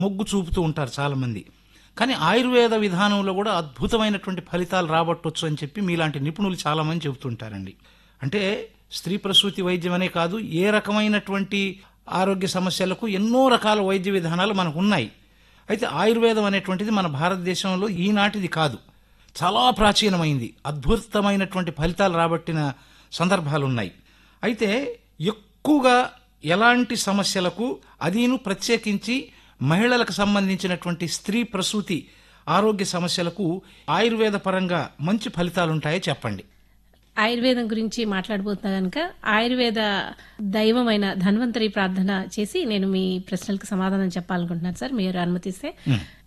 మొగ్గు చూపుతూ ఉంటారు చాలా మంది కానీ ఆయుర్వేద విధానంలో కూడా అద్భుతమైనటువంటి ఫలితాలు రాబట్టొచ్చు అని చెప్పి మీలాంటి నిపుణులు చాలా మంది చెబుతుంటారండి అంటే స్త్రీ ప్రసూతి వైద్యం అనే కాదు ఏ రకమైనటువంటి ఆరోగ్య సమస్యలకు ఎన్నో రకాల వైద్య విధానాలు మనకు ఉన్నాయి అయితే ఆయుర్వేదం అనేటువంటిది మన భారతదేశంలో ఈనాటిది కాదు చాలా ప్రాచీనమైంది అద్భుతమైనటువంటి ఫలితాలు రాబట్టిన సందర్భాలు ఉన్నాయి అయితే ఎక్కువగా ఎలాంటి సమస్యలకు అదీను ప్రత్యేకించి మహిళలకు సంబంధించినటువంటి స్త్రీ ప్రసూతి ఆరోగ్య సమస్యలకు ఆయుర్వేద పరంగా మంచి ఫలితాలు ఉంటాయో చెప్పండి ఆయుర్వేదం గురించి మాట్లాడబోతున్నా కనుక ఆయుర్వేద దైవమైన ధన్వంతరి ప్రార్థన చేసి నేను మీ ప్రశ్నలకు సమాధానం చెప్పాలనుకుంటున్నాను సార్ మీరు అనుమతిస్తే